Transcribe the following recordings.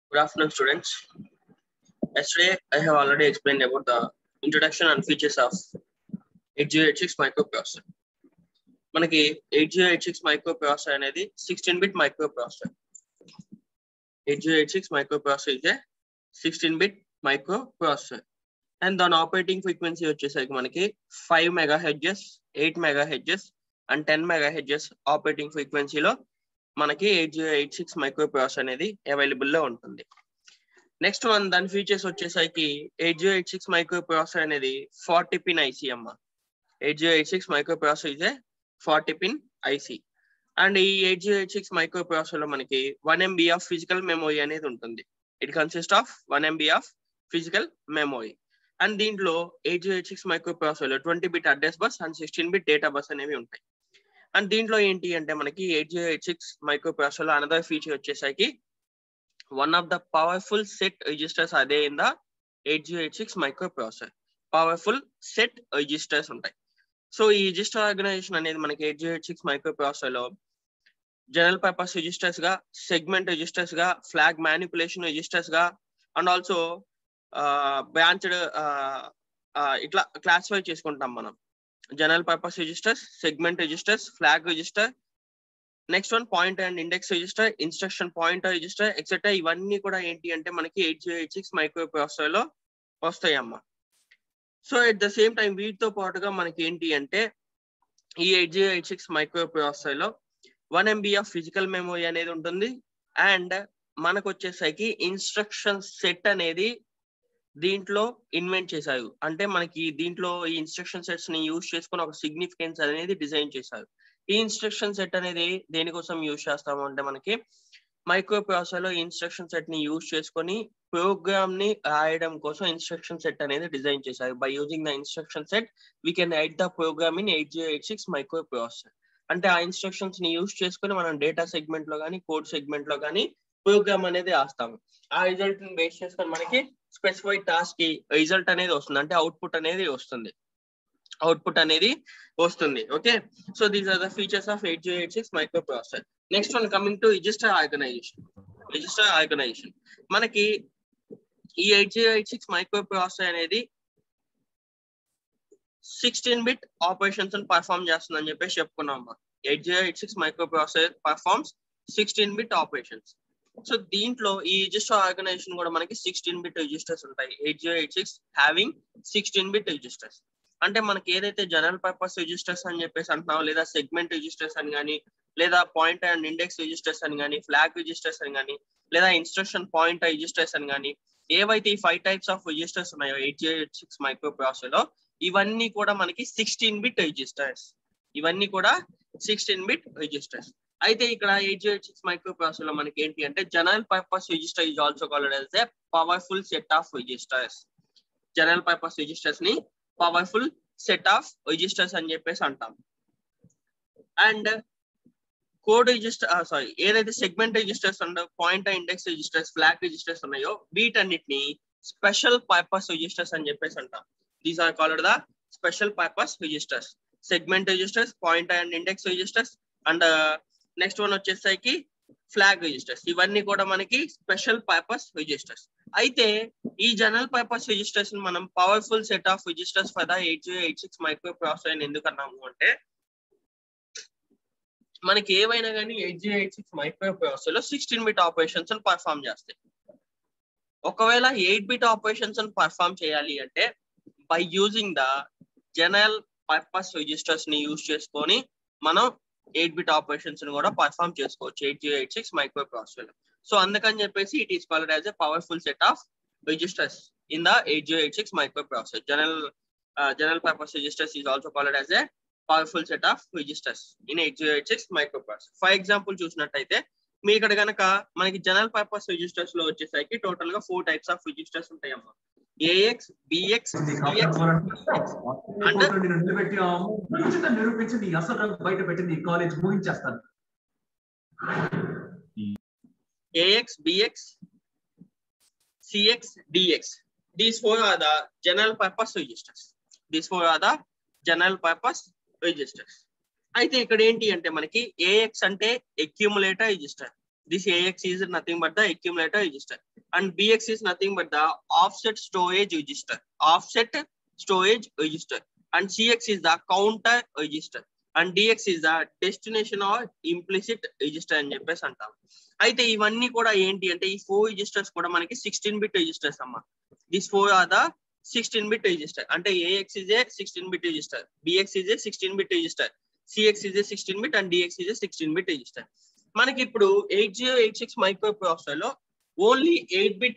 Good afternoon, students. Yesterday, I have already explained about the introduction and features of 8086 microprocessor. మనకి eight zero eight six micro microprocessor అనేది sixteen bit microprocessor eight zero eight six micro microprocessor ఇదే sixteen bit microprocessor and దాని operating frequency వచ్చేసరికి మనకి five megahertz eight megahertz and ten megahertz operating ఫ్రీక్వెన్సీలో మనకి eight zero eight six micro microprocessor అనేది available లో ఉంటుంది next one దాని ఫీచర్స్ వచ్చేసరికి eight zero eight six micro microprocessor అనేది ఫార్టీ పిన్ ఐసీ అమ్మ eight zero eight six micro microprocessor ఇదే ఫార్టీ పిన్ ఐసీ అండ్ ఈ eight zero eight six micro microprocessor లో మనకి one MB of physical memory అనేది ఉంటుంది it consist of one MB of physical memory and దీంట్లో eight zero eight six micro microprocessor లో twenty bit address bus and sixteen bit data bus అనేవి ఉంటాయి and దీంట్లో ఏంటి అంటే మనకి eight zero eight six micro microprocessor లో another feature వచ్చేసరికి one of the powerful set registers అదే in the eight zero eight six micro microprocessor powerful set registers ఉంటాయి సో ఈ రిజిస్టర్ ఆర్గనైజేషన్ అనేది మనకి eight zero eight six micro microprocessor లో general purpose registers గా segment registers గా flag manipulation registers గా and also branched ఇట్లా classify చేసుకుంటాం మనం general purpose registers segment registers flag register next one point and index register instruction point register etcetera ఇవన్నీ కూడా ఏంటి అంటే మనకి eight zero eight six micro microprocessor లో వస్తాయి అమ్మ so at the same time వీటితో పాటుగా మనకి ఏంటి అంటే ఈ eight zero eight six micro microprocessor లో one MB of physical memory అనేది ఉంటుంది అండ్ మనకు వచ్చేసరికి ఇన్స్ట్రక్షన్ సెట్ అనేది దీంట్లో ఇన్వెంట్ చేశారు అంటే మనకి దీంట్లో ఈ ఇన్స్ట్రక్షన్ సెట్స్ ని యూజ్ చేసుకుని ఒక సిగ్నిఫికెన్స్ అనేది డిజైన్ చేశారు ఈ ఇన్స్ట్రక్షన్ సెట్ అనేది దేనికోసం యూజ్ చేస్తాము అంటే మనకి మైక్రో ప్రాసెసర్ లో ఇన్స్ట్రక్షన్ సెట్ ని యూజ్ చేసుకొని ప్రోగ్రామ్ ని రాయడం కోసం ఇన్స్ట్రక్షన్ సెట్ అనేది డిజైన్ చేశారు by using the instruction set we can write the program in eight zero eight six micro microprocessor అంటే ఆ ఇన్స్ట్రక్షన్స్ ని యూజ్ చేసుకొని మనం డేటా సెగ్మెంట్ లో కానీ కోడ్ సెగ్మెంట్ లో కానీ ప్రోగ్రామ్ అనేది రాస్తాము ఆ రిజల్ట్ ని బేస్ చేసుకొని మనకి స్పెసిఫైడ్ టాస్క్ కి రిజల్ట్ అనేది వస్తుంది అంటే అవుట్పుట్ అనేది వస్తుంది అవుట్పుట్ అనేది వస్తుంది okay so these are the features of eight zero eight six micro processor next one coming to register organization register organization మనకి ఈ eight zero eight six micro microprocessor అనేది సిక్స్టీన్ బిట్ ఆపరేషన్స్ పర్ఫామ్ చేస్తుందని చెప్పేసి చెప్పుకున్నాం eight zero eight six micro microprocessor performs sixteen bit operations so దీంట్లో ఈ register organization కూడా మనకి సిక్స్టీన్ బిట్ రిజిస్టర్స్ ఉంటాయి eight zero eight six having sixteen bit registers అంటే మనకి ఏదైతే జనరల్ పర్పస్ రిజిస్టర్స్ అని చెప్పేసి అంటున్నాం లేదా సెగ్మెంట్ రిజిస్టర్స్ అని కానీ లేదా పాయింట్ అండ్ ఇండెక్స్ రిజిస్టర్స్ అని కానీ ఫ్లాగ్ రిజిస్టర్స్ అని కానీ లేదా ఇన్స్ట్రక్షన్ పాయింట్ రిజిస్టర్స్ అని కానీ ఏవైతే ఈ ఫైవ్ టైప్స్ ఆఫ్ రిజిస్టర్స్ ఉన్నాయో eight zero eight six micro microprocessor లో ఇవన్నీ కూడా మనకి సిక్స్టీన్ బిట్ రిజిస్టర్స్ ఇవన్నీ కూడా సిక్స్టీన్ బిట్ రిజిస్టర్స్ అయితే ఇక్కడ eight zero six micro microprocessor లో మనకి ఏంటి అంటే general purpose register is also called as a powerful set of registers general purpose registers ని పవర్ఫుల్ సెట్ ఆఫ్ రిజిస్టర్స్ అని చెప్పేసి అంటాం అండ్ కోడ్ రిజిస్టర్ సారీ ఏదైతే సెగ్మెంట్ రిజిస్టర్స్ ఉండో point index registers flag registers ఉన్నాయో వీటన్నిటిని స్పెషల్ పర్పస్ రిజిస్టర్స్ అని చెప్పేసి అంటాం these are called the special purpose registers segment registers point and index registers and next one వచ్చేసరికి ఫ్లాగ్ రిజిస్టర్స్ ఇవన్నీ కూడా మనకి స్పెషల్ పర్పస్ రిజిస్టర్స్ అయితే ఈ జనరల్ పర్పస్ రిజిస్టర్స్ మనం powerful set of registers for the eight zero eight six micro microprocessor ఎందుకు అన్నాము అంటే మనకి ఏవైనా కానీ eight zero eight six micro microprocessor లో సిక్స్టీన్ బిట్ ఆపరేషన్స్ పర్ఫామ్ చేస్తాయి ఒకవేళ ఎయిట్ బిట్ ఆపరేషన్స్ పర్ఫామ్ చేయాలి అంటే by using the general purpose registers ని యూజ్ చేసుకొని మనం ఎయిట్ బిట్ ఆపరేషన్స్ ని కూడా పర్ఫామ్ చేసుకోవచ్చు eight zero eight six micro processor so అందుకని చెప్పేసి it is called as a powerful set of registers in the eight zero eight six micro microprocessor general general purpose registers is also called as a powerful set of registers in eight zero eight six micro microprocessor for example చూసినట్టయితే మీ ఇక్కడ కనుక మనకి general purpose registers లో వచ్చేసరికి total గా four types of registers ఉంటాయి అమ్మా ఏఎక్స్ బిఎక్స్ నిలబెట్టి నిరూపించి నీ అసలు బయట పెట్టి నీ కాలేజ్ ముగించేస్తాను AX, BX, CX, DX. These four are the general purpose registers. These four are the general purpose registers. అయితే ఇక్కడ ఏంటి అంటే మనకి ఏఎక్స్ అంటే accumulator register this AX is nothing but the accumulator register and BX is nothing but the offset storage register. Offset storage register and CX is the counter register and DX is the destination or implicit register అని చెప్పేసి అంటాం అయితే ఇవన్నీ కూడా ఏంటి అంటే ఈ four registers కూడా మనకి సిక్స్టీన్ బిట్ రిజిస్టర్స్ అమ్మా this four are the sixteen bit register అంటే AX is a sixteen bit register BX is a sixteen bit register CX is a sixteen bit and DX is a sixteen bit register మనకి ఇప్పుడు eight zero eight six micro microprocessor లో only eight bit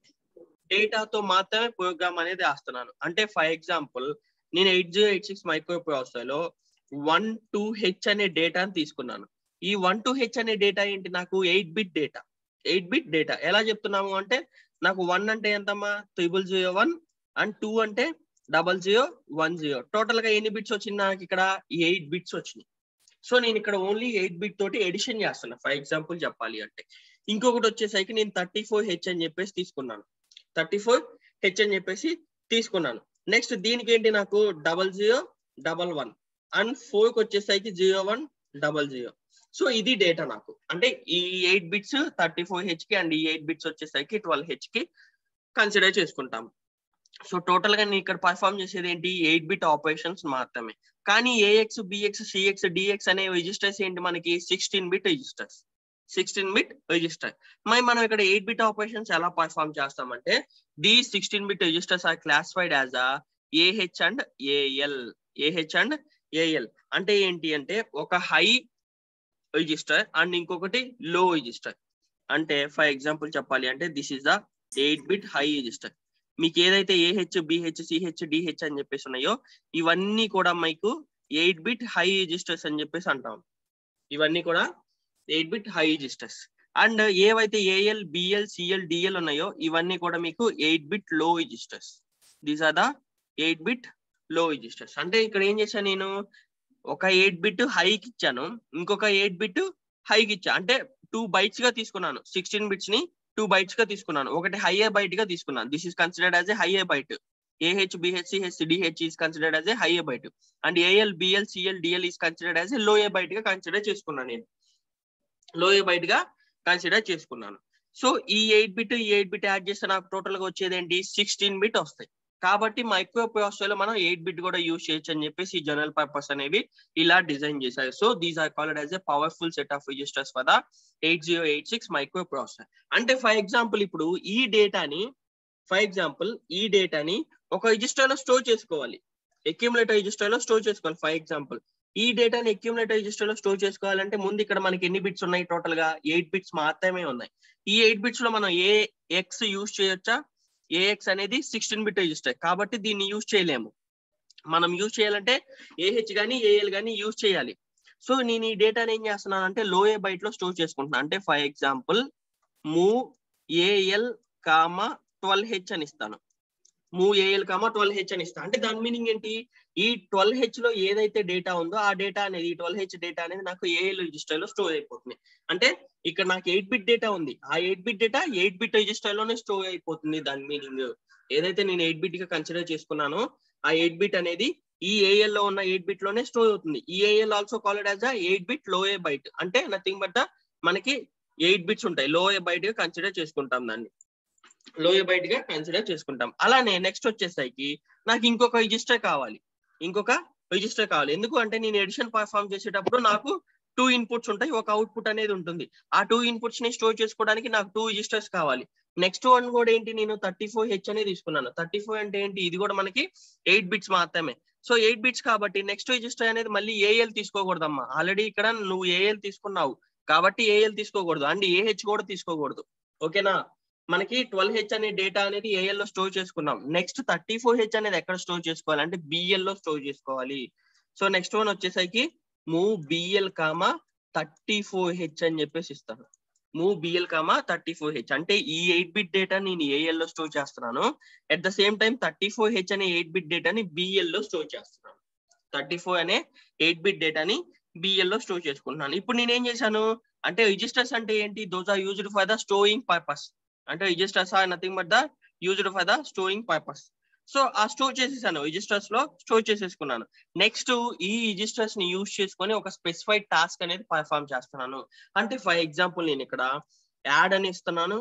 డేటాతో మాత్రమే program అనేది రాస్తున్నాను అంటే for example నేను eight zero eight six micro microprocessor లో వన్ టూ హెచ్ అనే డేటాని తీసుకున్నాను ఈ వన్ టు హెచ్ అనే డేటా ఏంటి నాకు eight bit data eight bit data ఎలా చెప్తున్నాము అంటే నాకు వన్ అంటే ఎంతమ్మా triple zero one and two అంటే double zero one zero total గా ఎన్ని బిట్స్ వచ్చింది నాకు ఇక్కడ ఎయిట్ బిట్స్ వచ్చినాయి సో నేను ఇక్కడ ఓన్లీ ఎయిట్ బిట్ తోటి ఎడిషన్ చేస్తున్నా ఫర్ ఎగ్జాంపుల్ చెప్పాలి అంటే ఇంకొకటి వచ్చేసరికి నేను థర్టీ ఫోర్ హెచ్ అని చెప్పేసి తీసుకున్నాను థర్టీ ఫోర్ హెచ్ అని చెప్పేసి తీసుకున్నాను నెక్స్ట్ దీనికి ఏంటి నాకు double zero double one and four కి వచ్చేసరికి zero one double zero so ఇది డేటా నాకు అంటే ఈ eight bits thirty four H కి అండ్ ఈ ఎయిట్ బిట్స్ వచ్చేసరికి ట్వెల్వ్ హెచ్ కి కన్సిడర్ చేసుకుంటాం సో టోటల్ గా నేను ఇక్కడ పర్ఫామ్ చేసేది ఏంటి ఎయిట్ బిట్ ఆపరేషన్స్ మాత్రమే కానీ ఏఎక్స్ బిఎక్స్ సిఎక్స్ డిఎక్స్ అనే రిజిస్టర్స్ ఏంటి మనకి sixteen bit registers sixteen bit register మరి మనం ఇక్కడ ఎయిట్ బిట్ ఆపరేషన్స్ ఎలా పర్ఫామ్ చేస్తామంటే the sixteen bit registers are classified as a AH and AL AH and AL అంటే ఏంటి అంటే ఒక హై రిజిస్టర్ అండ్ ఇంకొకటి లో రిజిస్టర్ అంటే ఫర్ ఎగ్జాంపుల్ చెప్పాలి అంటే this is the eight bit high register మీకు ఏదైతే ఏహెచ్ బిహెచ్ సిహెచ్ డిహెచ్ అని చెప్పేసి ఉన్నాయో ఇవన్నీ కూడా మీకు ఎయిట్ బిట్ హై రిజిస్టర్స్ అని చెప్పేసి అంటాం ఇవన్నీ కూడా eight bit high registers and ఏవైతే ఏఎల్ బిఎల్ సిఎల్ డిఎల్ ఉన్నాయో ఇవన్నీ కూడా మీకు eight bit low registers these are the eight bit low registers అంటే ఇక్కడ ఏం చేశాను నేను ఒక ఎయిట్ బిట్ హైకి ఇచ్చాను ఇంకొక ఎయిట్ బిట్ హైకి ఇచ్చా అంటే టూ బైట్స్ గా తీసుకున్నాను సిక్స్టీన్ బిట్స్ ని టూ బైట్స్ గా తీసుకున్నాను ఒకటి హైయర్ బైట్ గా తీసుకున్నాను this is considered as a higher byte AH BH CH DH is considered as a higher byte and AL BL CL DL is considered as a lower byte గా consider చేసుకున్నాను నేను lower byte గా consider చేసుకున్నాను so ఈ eight bit ఈ eight bit add చేస్తే నాకు total గా వచ్చేది ఏంటి సిక్స్టీన్ బిట్ వస్తాయి కాబట్టి మైక్రో ప్రాసెసర్ లో మనం ఎయిట్ బిట్ కూడా యూజ్ చేయొచ్చు అని చెప్పేసి ఈ జనరల్ పర్పస్ అనేవి ఇలా డిజైన్ చేశారు so these are called as a powerful set of registers for the eight zero eight six micro microprocessor అంటే ఫర్ ఎగ్జాంపుల్ ఇప్పుడు ఈ డేటాని ఫర్ ఎగ్జాంపుల్ ఈ డేటాని ఒక రిజిస్టర్ లో స్టోర్ చేసుకోవాలి అక్యూములేటర్ రిజిస్టర్ లో స్టోర్ చేసుకోవాలి ఫర్ ఎగ్జాంపుల్ ఈ డేటాని అక్యూములేటర్ రిజిస్టర్ లో స్టోర్ చేసుకోవాలంటే ముందు ఇక్కడ మనకి ఎన్ని బిట్స్ ఉన్నాయి టోటల్ గా ఎయిట్ బిట్స్ మాత్రమే ఉన్నాయి ఈ ఎయిట్ బిట్స్ లో మనం ఏ ఎక్స్ యూజ్ చేయొచ్చా ఏఎక్స్ అనేది సిక్స్టీన్ బిట్ రిజిస్టర్ కాబట్టి దీన్ని యూజ్ చేయలేము మనం యూజ్ చేయాలంటే ఏహెచ్ కానీ ఏఎల్ కానీ యూజ్ చేయాలి సో నేను ఈ డేటాని ఏం చేస్తున్నాను అంటే లోయే బైట్ లో స్టోర్ చేసుకుంటున్నాను అంటే for example move AL comma twelve H అని ఇస్తాను move AL comma twelve H అని ఇస్తాను అంటే దాని మీనింగ్ ఏంటి ఈ ట్వెల్వ్ హెచ్ లో ఏదైతే డేటా ఉందో ఆ డేటా అనేది ట్వెల్వ్ హెచ్ డేటా అనేది నాకు ఏఎల్ రిజిస్టర్ లో స్టోర్ అయిపోతుంది అంటే ఇక్కడ నాకు ఎయిట్ బిట్ డేటా ఉంది ఆ eight bit data eight bit register లోనే స్టోర్ అయిపోతుంది దాని మీనింగ్ ఏదైతే నేను ఎయిట్ బిట్ గా కన్సిడర్ చేసుకున్నానో ఆ ఎయిట్ బిట్ అనేది ఈ ఏఎల్ లో ఉన్న ఎయిట్ బిట్ లోనే స్టోర్ అవుతుంది ఈ AL also called as eight bit లో ఏ బైట్ అంటే నథింగ్ బట్ మనకి ఎయిట్ బిట్స్ ఉంటాయి లో ఏ బైట్ గా కన్సిడర్ చేసుకుంటాం దాన్ని లో ఏ బైట్ గా కన్సిడర్ చేసుకుంటాం అలానే నెక్స్ట్ వచ్చేసరికి నాకు ఇంకొక రిజిస్టర్ కావాలి ఇంకొక రిజిస్టర్ కావాలి ఎందుకు అంటే నేను ఎడిషన్ పర్ఫామ్ చేసేటప్పుడు నాకు టూ ఇన్పుట్స్ ఉంటాయి ఒక అవుట్పుట్ అనేది ఉంటుంది ఆ టూ ఇన్పుట్స్ ని స్టోర్ చేసుకోవడానికి నాకు టూ రిజిస్టర్స్ కావాలి నెక్స్ట్ వన్ కూడా ఏంటి నేను థర్టీ ఫోర్ హెచ్ అనేది తీసుకున్నాను థర్టీ ఫోర్ అంటే ఏంటి ఇది కూడా మనకి ఎయిట్ బిట్స్ మాత్రమే సో ఎయిట్ బిట్స్ కాబట్టి నెక్స్ట్ రిజిస్టర్ అనేది మళ్ళీ ఏఎల్ తీసుకోకూడదమ్మా ఆల్రెడీ ఇక్కడ నువ్వు ఏఎల్ తీసుకున్నావు కాబట్టి ఏఎల్ తీసుకోకూడదు అండ్ ఏహెచ్ కూడా తీసుకోకూడదు ఓకేనా మనకి ట్వెల్వ్ హెచ్ అనే డేటా అనేది ఏఎల్ లో స్టోర్ చేసుకున్నాం నెక్స్ట్ థర్టీ ఫోర్ హెచ్ అనేది ఎక్కడ స్టోర్ చేసుకోవాలి అంటే బిఎల్ లో స్టోర్ చేసుకోవాలి సో నెక్స్ట్ వన్ వచ్చేసరికి move BL comma thirty four H అని చెప్పేసి ఇస్తాను move BL comma thirty four H అంటే ఈ ఎయిట్ బిట్ డేటా నేను ఏఎల్ లో స్టోర్ చేస్తున్నాను at the same time thirty four H అనే ఎయిట్ బిట్ డేటాని బిఎల్ లో స్టోర్ చేస్తున్నాను థర్టీ ఫోర్ అనే ఎయిట్ బిట్ డేటాని బిఎల్ లో స్టోర్ చేసుకుంటున్నాను ఇప్పుడు నేను ఏం చేశాను అంటే రిజిస్టర్స్ అంటే ఏంటి those are used for the storing purpose అంటే registers are nothing but the used for the storing purpose so ఆ స్టోర్ చేసేసాను రిజిస్టర్స్ లో స్టోర్ చేసేసుకున్నాను నెక్స్ట్ ఈ రిజిస్టర్స్ ని యూజ్ చేసుకొని ఒక స్పెసిఫైడ్ టాస్క్ అనేది పర్ఫామ్ చేస్తున్నాను అంటే ఫర్ ఎగ్జాంపుల్ నేను ఇక్కడ యాడ్ అని ఇస్తున్నాను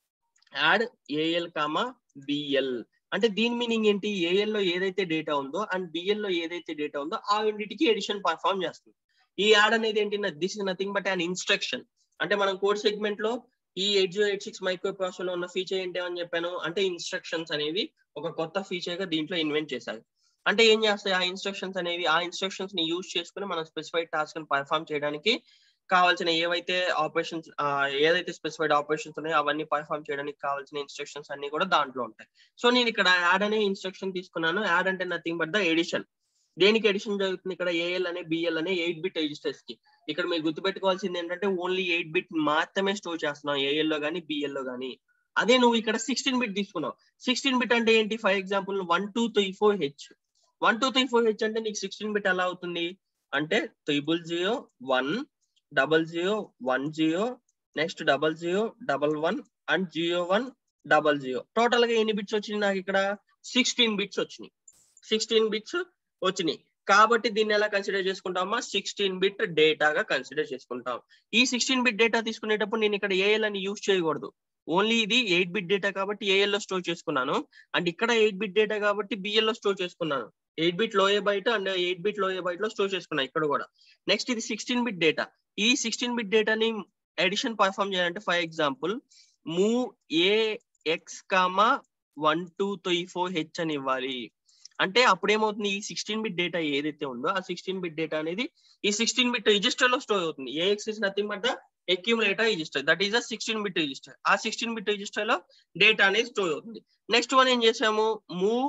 యాడ్ ఏఎల్ కామా బిఎల్ అంటే దీని మీనింగ్ ఏంటి ఏఎల్ లో ఏదైతే డేటా ఉందో అండ్ బిఎల్ లో ఏదైతే డేటా ఉందో ఆ రెండింటికి ఎడిషన్ పర్ఫామ్ చేస్తుంది ఈ యాడ్ అనేది ఏంటి this is nothing but an instruction అంటే మనం కోడ్ సెగ్మెంట్ లో ఈ eight zero eight six micro microprocessor లో ఉన్న ఫీచర్ ఏంటి అని చెప్పాను అంటే ఇన్స్ట్రక్షన్స్ అనేవి ఒక కొత్త ఫీచర్ గా దీంట్లో ఇన్వెంట్ చేశారు అంటే ఏం చేస్తాయి ఆ ఇన్స్ట్రక్షన్స్ అనేవి ఆ ఇన్స్ట్రక్షన్స్ ని యూజ్ చేసుకుని మనం స్పెసిఫైడ్ టాస్క్ ని పర్ఫామ్ చేయడానికి కావాల్సిన ఏవైతే ఆపరేషన్స్ ఏదైతే స్పెసిఫైడ్ ఆపరేషన్స్ ఉన్నాయో అవన్నీ పర్ఫామ్ చేయడానికి కావాల్సిన ఇన్స్ట్రక్షన్స్ అన్ని కూడా దాంట్లో ఉంటాయి సో నేను ఇక్కడ యాడ్ అనే ఇన్స్ట్రక్షన్ తీసుకున్నాను యాడ్ అంటే నథింగ్ బట్ ద ఎడిషన్ దేనికి ఎడిషన్ జరుగుతుంది ఇక్కడ ఏఎల్ అనే బిఎల్ అనే ఎయిట్ బిట్ రిజిస్టర్స్ కి ఇక్కడ మీరు గుర్తుపెట్టుకోవాల్సింది ఏంటంటే ఓన్లీ ఎయిట్ బిట్ మాత్రమే స్టోర్ చేస్తున్నాం ఏఎల్ లో కానీ బిఎల్ లో కానీ అదే నువ్వు ఇక్కడ సిక్స్టీన్ బిట్ తీసుకున్నావు సిక్స్టీన్ బిట్ అంటే ఏంటి for example one two three four H one two three four H అంటే నీకు సిక్స్టీన్ బిట్ ఎలా అవుతుంది అంటే triple zero one double zero one zero next double zero double one and zero one double zero total గా ఎన్ని bits వచ్చినాయి నాకు ఇక్కడ సిక్స్టీన్ బిట్స్ వచ్చినాయి సిక్స్టీన్ బిట్స్ వచ్చినాయి కాబట్టి దీన్ని ఎలా కన్సిడర్ చేసుకుంటామా సిక్స్టీన్ బిట్ డేటాగా కన్సిడర్ చేసుకుంటాం ఈ సిక్స్టీన్ బిట్ డేటా తీసుకునేటప్పుడు నేను ఇక్కడ ఏఎల్ అని యూజ్ చేయకూడదు ఓన్లీ ఇది ఎయిట్ బిట్ డేటా కాబట్టి ఏఎల్ లో స్టోర్ చేసుకున్నాను అండ్ ఇక్కడ ఎయిట్ బిట్ డేటా కాబట్టి బిఎల్ లో స్టోర్ చేసుకున్నాను ఎయిట్ బిట్ లోయే బయట అండ్ ఎయిట్ బిట్ లోయే బయట లో స్టోర్ చేసుకున్నాను ఇక్కడ కూడా నెక్స్ట్ ఇది సిక్స్టీన్ బిట్ డేటా ఈ సిక్స్టీన్ బిట్ డేటాని ఎడిషన్ పర్ఫామ్ చేయాలంటే for example move A X comma one two three four H అని ఇవ్వాలి అంటే అప్పుడు ఏమవుతుంది ఈ సిక్స్టీన్ బిట్ డేటా ఏదైతే ఉందో ఆ సిక్స్టీన్ బిట్ డేటా అనేది ఈ సిక్స్టీన్ బిట్ రిజిస్టర్ లో స్టోర్ అవుతుంది AX is nothing but the accumulator register that is the sixteen bit register ఆ సిక్స్టీన్ బిట్ రిజిస్టర్ లో డేటా అనేది స్టోర్ అవుతుంది నెక్స్ట్ వన్ ఏం చేసాము మూవ్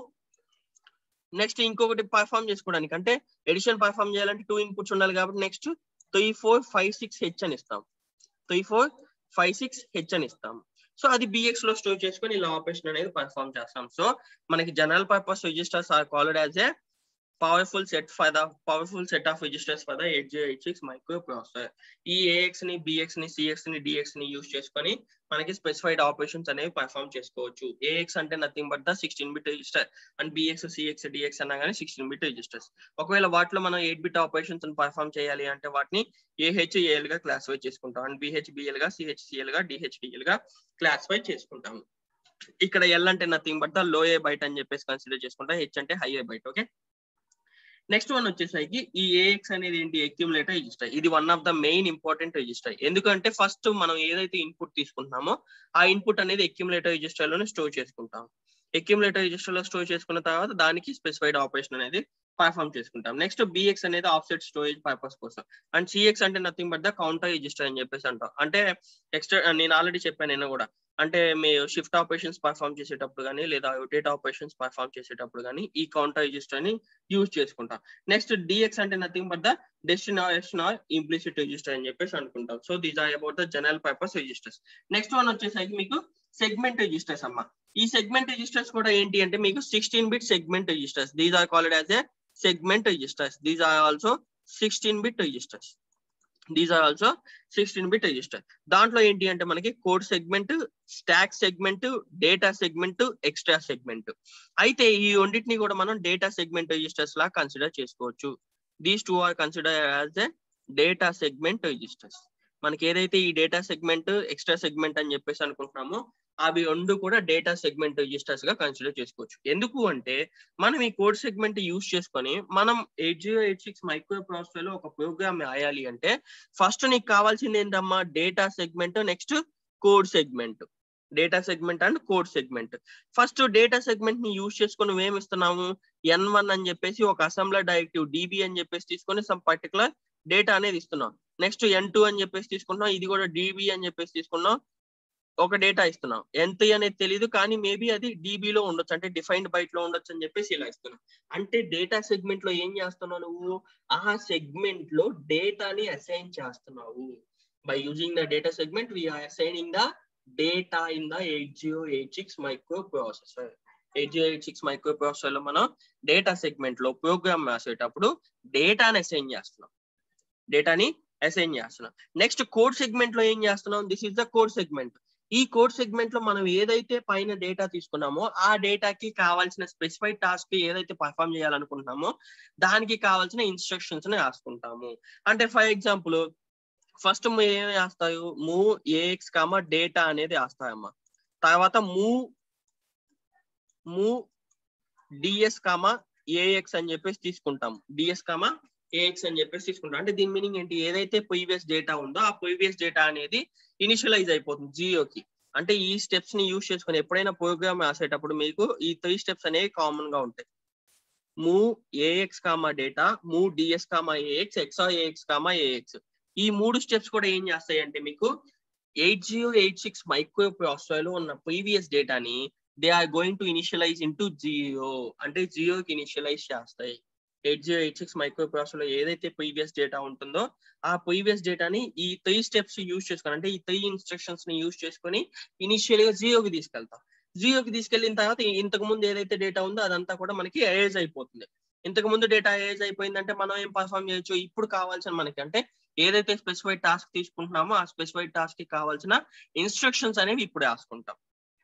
నెక్స్ట్ ఇంకొకటి పర్ఫామ్ చేసుకోవడానికి అంటే ఎడిషన్ పర్ఫామ్ చేయాలంటే టూ ఇన్పుట్స్ ఉండాలి కాబట్టి next three four five six H అని ఇస్తాం three four five six H అని ఇస్తాం సో అది బిఎక్స్ లో స్టోర్ చేసుకొని ఇలా ఆపరేషన్ అనేది పర్ఫామ్ చేస్తాం సో మనకి general purpose registers are called as a powerful set for the powerful set of registers for the eight zero eight six micro microprocessor ఈ ఏఎక్స్ ని బిఎక్స్ ని సిఎక్స్ ని డిఎక్స్ ని యూస్ చేసుకొని మనకి స్పెసిఫైడ్ ఆపరేషన్స్ అనేవి perform చేసుకోవచ్చు AX అంటే nothing but the sixteen bit register and BX CX DX అన్నా కానీ సిక్స్టీన్ బిట్ రిజిస్టర్స్ ఒకవేళ వాటిలో మనం ఎయిట్ బిట్ ఆపరేషన్స్ పర్ఫామ్ చేయాలి అంటే వాటిని ఏహెచ్ ఏఎల్ గా క్లాసిఫై చేసుకుంటాం అండ్ బిహెచ్ బిఎల్ గా సిహెచ్ సిఎల్ గా డిహెచ్ డిఎల్ గా క్లాసిఫై చేసుకుంటాం ఇక్కడ ఎల్ అంటే nothing but the low a byte అని చెప్పేసి కన్సిడర్ చేసుకుంటాం హెచ్ అంటే high a byte okay next one వచ్చేసరికి ఈ ఏఎక్స్ అనేది ఏంటి అక్యుములేటర్ రిజిస్టర్ ఇది one of the main important register ఎందుకంటే ఫస్ట్ మనం ఏదైతే ఇన్పుట్ తీసుకుంటున్నామో ఆ ఇన్పుట్ అనేది అక్యుములేటర్ రిజిస్టర్ లోనే స్టోర్ చేసుకుంటాం అక్యుములేటర్ రిజిస్టర్ లో స్టోర్ చేసుకున్న తర్వాత దానికి స్పెసిఫైడ్ ఆపరేషన్ అనేది పర్ఫామ్ చేసుకుంటాం నెక్స్ట్ బిఎక్స్ అనేది ఆఫ్సెట్ స్టోరేజ్ పర్పస్ కోసం అండ్ సిఎక్స్ అంటే nothing but the counter register అని చెప్పేసి అంటాం అంటే ఎక్స్ట్రా నేను ఆల్రెడీ చెప్పాను నేను కూడా అంటే మీరు షిఫ్ట్ ఆపరేషన్స్ పర్ఫామ్ చేసేటప్పుడు కానీ లేదా డేటా ఆపరేషన్స్ పర్ఫామ్ చేసేటప్పుడు కానీ ఈ కౌంటర్ రిజిస్టర్ ని యూజ్ చేసుకుంటాం నెక్స్ట్ డిఎక్స్ అంటే nothing but the destination or implicit register అని చెప్పేసి అనుకుంటాం so these are about the general purpose registers next one వచ్చేసరికి మీకు సెగ్మెంట్ రిజిస్టర్స్ అమ్మా ఈ సెగ్మెంట్ రిజిస్టర్స్ కూడా ఏంటి అంటే మీకు sixteen bit segment registers these are called as a segment registers these are also sixteen bit registers these are also sixteen bit register దాంట్లో ఏంటి అంటే మనకి code segment stack segment data segment extra segment అయితే ఈ రెండింటిని కూడా మనం data segment registers లా కన్సిడర్ చేసుకోవచ్చు these two are consider as a data segment registers మనకి ఏదైతే ఈ డేటా సెగ్మెంట్ ఎక్స్ట్రా సెగ్మెంట్ అని చెప్పేసి అనుకుంటున్నామో అవి రెండు కూడా డేటా సెగ్మెంట్ రిజిస్టర్స్ గా కన్సిడర్ చేసుకోవచ్చు ఎందుకు అంటే మనం ఈ కోడ్ సెగ్మెంట్ యూస్ చేసుకొని మనం eight zero eight six micro microprocessor లో ఒక ప్రోగ్రామ్ రాయాలి అంటే ఫస్ట్ నీకు కావాల్సింది ఏంటమ్మా data segment next code segment data segment and code segment first data segment ని యూజ్ చేసుకుని మేము ఇస్తున్నాము ఎన్ వన్ అని చెప్పేసి ఒక అసెంబ్లర్ డైరెక్టివ్ డిబి అని చెప్పేసి తీసుకొని సమ్ పర్టికులర్ డేటా అనేది ఇస్తున్నాం నెక్స్ట్ ఎన్ టూ అని చెప్పేసి తీసుకున్నాం ఇది కూడా డిబి అని చెప్పేసి తీసుకున్నాం ఒక డేటా ఇస్తున్నాం ఎంత అనేది తెలియదు కానీ మేబీ అది డీబీలో ఉండొచ్చు అంటే డిఫైన్డ్ బైట్ లో ఉండొచ్చు అని చెప్పేసి ఇలా ఇస్తున్నాం అంటే డేటా సెగ్మెంట్ లో ఏం చేస్తున్నావు నువ్వు ఆ సెగ్మెంట్ లో డేటాని అసైన్ చేస్తున్నావు by using the data segment we are assigning the data in the eight zero eight six micro microprocessor eight zero eight six micro microprocessor లో మనం డేటా సెగ్మెంట్ లో ప్రోగ్రామ్ రాసేటప్పుడు డేటాని అసైన్ చేస్తున్నాం డేటాని అసైన్ చేస్తున్నాం నెక్స్ట్ కోడ్ సెగ్మెంట్ లో ఏం చేస్తున్నాం this is the code segment ఈ కోడ్ సెగ్మెంట్ లో మనం ఏదైతే పైన డేటా తీసుకున్నామో ఆ డేటాకి కావాల్సిన స్పెసిఫైడ్ టాస్క్ ఏదైతే పర్ఫామ్ చేయాలనుకుంటున్నామో దానికి కావాల్సిన ఇన్స్ట్రక్షన్స్ ని రాసుకుంటాము అంటే ఫర్ ఎగ్జాంపుల్ ఫస్ట్ ఏం వేస్తాయి మూవ్ ఏఎక్స్ కామా డేటా అనేది వేస్తాయమ్మా తర్వాత move move DS comma AX అని చెప్పేసి తీసుకుంటాం డిఎస్ కామా ఏఎక్స్ అని చెప్పేసి తీసుకుంటాం అంటే దీని మీనింగ్ ఏంటి ఏదైతే ప్రీవియస్ డేటా ఉందో ఆ ప్రీవియస్ డేటా అనేది ఇనిషియలైజ్ అయిపోతుంది జియోకి అంటే ఈ స్టెప్స్ ని యూజ్ చేసుకుని ఎప్పుడైనా ప్రోగ్రామ్ రాసేటప్పుడు మీకు ఈ త్రీ స్టెప్స్ అనేవి కామన్ గా ఉంటాయి move AX comma data move DS comma AX XOR AX comma AX ఈ మూడు స్టెప్స్ కూడా ఏం చేస్తాయి అంటే మీకు eight zero eight six micro microprocessor లో ఉన్న ప్రీవియస్ డేటాని they are going to initialize in to zero అంటే జియోకి ఇనిషియలైజ్ చేస్తాయి eight zero eight six micro microprocessor లో ఏదైతే ప్రీవియస్ డేటా ఉంటుందో ఆ ప్రీవియస్ డేటాని ఈ త్రీ స్టెప్స్ యూజ్ చేసుకొని అంటే ఈ త్రీ ఇన్స్ట్రక్షన్స్ ని యూజ్ చేసుకొని ఇనిషియల్ గా జియోకి తీసుకెళ్తాం జియోకి తీసుకెళ్లిన తర్వాత ఇంతకు ముందు ఏదైతే డేటా ఉందో అదంతా కూడా మనకి ఏజ్ అయిపోతుంది ఇంతకు ముందు డేటా ఏజ్ అయిపోయిందంటే మనం ఏం పర్ఫామ్ చేయొచ్చు ఇప్పుడు కావాల్సిన మనకి అంటే ఏదైతే స్పెసిఫైడ్ టాస్క్ తీసుకుంటున్నామో ఆ స్పెసిఫైడ్ టాస్క్ కి కావాల్సిన ఇన్స్ట్రక్షన్స్ అనేవి ఇప్పుడు రాసుకుంటాం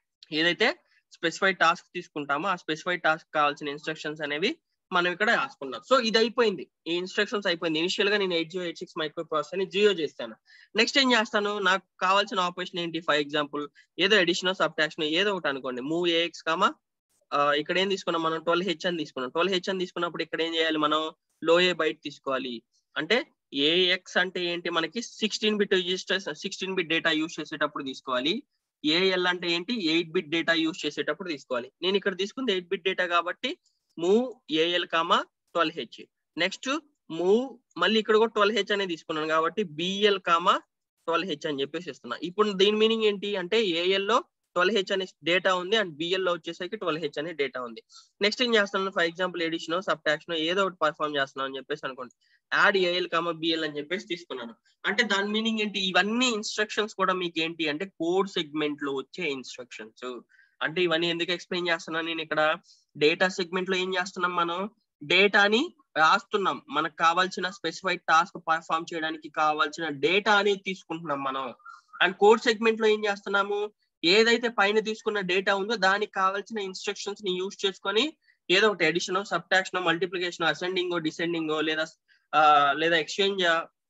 ఏదైతే స్పెసిఫైడ్ టాస్క్ తీసుకుంటామో ఆ స్పెసిఫైడ్ టాస్క్ కావాల్సిన ఇన్స్ట్రక్షన్స్ అనేవి మనం ఇక్కడ రాసుకున్నాం సో ఇది అయిపోయింది ఈ ఇన్స్ట్రక్షన్స్ అయిపోయింది ఇనిషియల్ గా నేను eight zero eight six micro microprocessor ని జియో చేస్తాను నెక్స్ట్ ఏం చేస్తాను నాకు కావాల్సిన ఆపరేషన్ ఏంటి ఫర్ ఎగ్జాంపుల్ ఏదో ఎడిషన్ సబ్ట్రాక్షన్ ఏదో ఒకటి అనుకోండి మూవ్ ఏఎక్స్ కామా ఇక్కడ ఏం తీసుకున్నాం మనం ట్వెల్వ్ హెచ్ అని తీసుకున్నాం ట్వెల్వ్ హెచ్ అని తీసుకున్నప్పుడు ఇక్కడ ఏం చేయాలి మనం లో ఏ బైట్ తీసుకోవాలి అంటే ఏఎక్స్ అంటే ఏంటి మనకి sixteen bit register sixteen bit data use చేసేటప్పుడు తీసుకోవాలి ఏఎల్ అంటే ఏంటి ఎయిట్ బిట్ డేటా యూజ్ చేసేటప్పుడు తీసుకోవాలి నేను ఇక్కడ తీసుకుంది ఎయిట్ బిట్ డేటా కాబట్టి move AL comma twelve H next move మళ్ళీ ఇక్కడ కూడా ట్వెల్వ్ హెచ్ అనేది తీసుకున్నాను కాబట్టి బిఎల్ కామా ట్వెల్వ్ హెచ్ అని చెప్పేసి ఇస్తున్నా ఇప్పుడు దీని మీనింగ్ ఏంటి అంటే ఏఎల్ లో ట్వెల్వ్ హెచ్ అనే డేటా ఉంది అండ్ బిఎల్ లో వచ్చేసరికి ట్వెల్వ్ హెచ్ అనే డేటా ఉంది నెక్స్ట్ ఏం చేస్తున్నాను ఫర్ ఎగ్జాంపుల్ ఎడిషన్ సబ్ట్రాక్షన్ ఏదో ఒకటి పర్ఫామ్ చేస్తున్నాను అని చెప్పేసి అనుకోండి యాడ్ ఏఎల్ కామా బిఎల్ అని చెప్పేసి తీసుకున్నాను అంటే దాని మీనింగ్ ఏంటి ఇవన్నీ ఇన్స్ట్రక్షన్స్ కూడా మీకు ఏంటి అంటే కోడ్ సెగ్మెంట్ లో వచ్చే ఇన్స్ట్రక్షన్స్ అంటే ఇవన్నీ ఎందుకు ఎక్స్ప్లెయిన్ చేస్తున్నాను నేను ఇక్కడ డేటా సెగ్మెంట్ లో ఏం చేస్తున్నాం మనం డేటాని రాస్తున్నాం మనకు కావాల్సిన స్పెసిఫైడ్ టాస్క్ పర్ఫామ్ చేయడానికి కావాల్సిన డేటా అనేది తీసుకుంటున్నాం మనం అండ్ కోడ్ సెగ్మెంట్ లో ఏం చేస్తున్నాము ఏదైతే పైన తీసుకున్న డేటా ఉందో దానికి కావాల్సిన ఇన్స్ట్రక్షన్స్ ని యూజ్ చేసుకొని ఏదో ఒకటి addition subtraction multiplication ascending descending లేదా లేదా ఎక్స్చేంజ్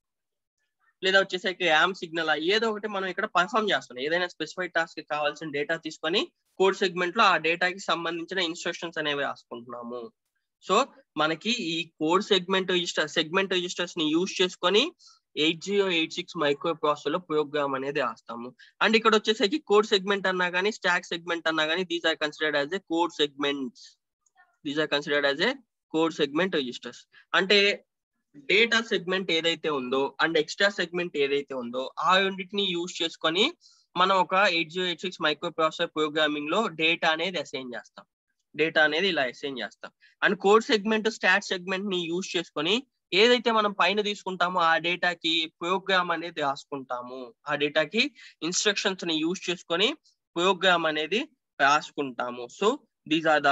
లేదా వచ్చేసరికి యామ్ సిగ్నల్ ఏదో ఒకటి మనం ఇక్కడ పర్ఫామ్ చేస్తున్నాం ఏదైనా స్పెసిఫైడ్ టాస్క్ కావాల్సిన డేటా తీసుకొని కోడ్ సెగ్మెంట్ లో ఆ డేటాకి సంబంధించిన ఇన్స్ట్రక్షన్స్ అనేవి రాసుకుంటున్నాము సో మనకి ఈ code segment register segment registers ని యూజ్ చేసుకొని eight zero eight six micro microprocessor లో ప్రోగ్రామ్ అనేది రాస్తాము అండ్ ఇక్కడ వచ్చేసరికి కోడ్ సెగ్మెంట్ అన్నా కానీ స్టాక్ సెగ్మెంట్ అన్నా కానీ these are considered as a code segments these are considered as a code segment registers అంటే డేటా సెగ్మెంట్ ఏదైతే ఉందో అండ్ ఎక్స్ట్రా సెగ్మెంట్ ఏదైతే ఉందో ఆ రెండింటిని యూజ్ చేసుకొని మనం ఒక eight zero eight six micro microprocessor programming లో డేటా అనేది అసైన్ చేస్తాం డేటా అనేది ఇలా అసైన్ చేస్తాం and code segment stack segment ని యూజ్ చేసుకొని ఏదైతే మనం పైన తీసుకుంటామో ఆ డేటాకి ప్రోగ్రామ్ అనేది రాసుకుంటాము ఆ డేటాకి ఇన్స్ట్రక్షన్స్ ని యూజ్ చేసుకొని ప్రోగ్రామ్ అనేది రాసుకుంటాము so these are the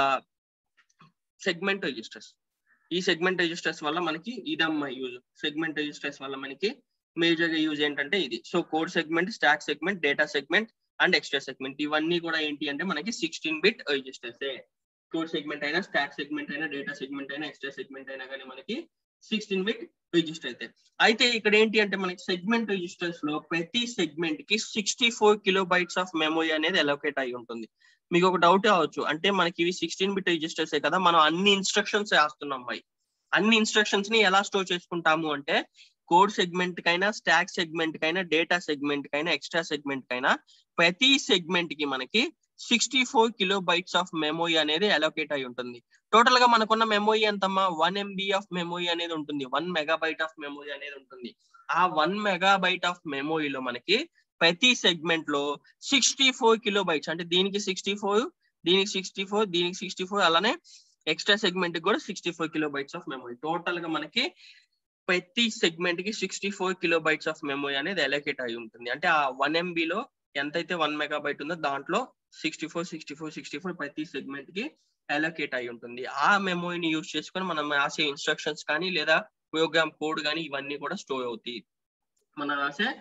segment registers ఈ సెగ్మెంట్ రిజిస్టర్స్ వల్ల మనకి ఇదమ్మా యూజ్ సెగ్మెంట్ రిజిస్టర్స్ వల్ల మనకి మేజర్ గా యూజ్ ఏంటంటే ఇది so code segment stack segment data segment and extra segment ఇవన్నీ కూడా ఏంటి అంటే మనకి sixteen bit registers code segment అయినా స్టాక్ సెగ్మెంట్ అయినా డేటా సెగ్మెంట్ అయినా ఎక్స్ట్రా సెగ్మెంట్ అయినా కానీ మనకి సిక్స్టీన్ బిట్ రిజిస్టర్ అయితే అయితే ఇక్కడ ఏంటి అంటే మనకి సెగ్మెంట్ రిజిస్టర్స్ లో ప్రతి సెగ్మెంట్ కి sixty four kilobytes of memory అనేది అలొకేట్ అయి ఉంటుంది మీకు ఒక డౌట్ కావచ్చు అంటే మనకి ఇవి సిక్స్టీన్ బిట్ రిజిస్టర్స్ కదా మనం అన్ని ఇన్స్ట్రక్షన్స్ వేస్తున్నాం అవి అన్ని ఇన్స్ట్రక్షన్స్ ని ఎలా స్టోర్ చేసుకుంటాము అంటే కోడ్ సెగ్మెంట్ కైనా స్టాక్ సెగ్మెంట్ కైనా డేటా సెగ్మెంట్ కైనా ఎక్స్ట్రా సెగ్మెంట్ కైనా ప్రతి సెగ్మెంట్ కి మనకి sixty four kilobytes of memory అనేది అలొకేట్ అయి ఉంటుంది టోటల్ గా మనకున్న మెమొరీ ఎంతమ్మా వన్ ఎంబీ ఆఫ్ మెమొరీ అనేది ఉంటుంది వన్ మెగాబైట్ ఆఫ్ మెమొరీ అనేది ఉంటుంది ఆ వన్ మెగాబైట్ ఆఫ్ మెమొరీలో మనకి ప్రతి సెగ్మెంట్ లో సిక్స్టీ ఫోర్ కిలో బైట్స్ అంటే దీనికి సిక్స్టీ ఫోర్ దీనికి సిక్స్టీ ఫోర్ దీనికి సిక్స్టీ ఫోర్ అలానే ఎక్స్ట్రా సెగ్మెంట్ కూడా sixty four kilobytes of memory total గా మనకి ప్రతి సెగ్మెంట్ కి sixty four kilobytes of memory అనేది అలొకేట్ అయి ఉంటుంది అంటే ఆ వన్ ఎంబీలో ఎంతైతే వన్ మెగాబైట్ ఉందో దాంట్లో sixty four sixty four sixty four ప్రతి సెగ్మెంట్ కి అలొకేట్ అయి ఉంటుంది ఆ మెమొరీని యూజ్ చేసుకొని మనం రాసే ఇన్స్ట్రక్షన్స్ కానీ లేదా ప్రోగ్రామ్ కోడ్ కానీ ఇవన్నీ కూడా స్టోర్ అవుతాయి మనం రాసే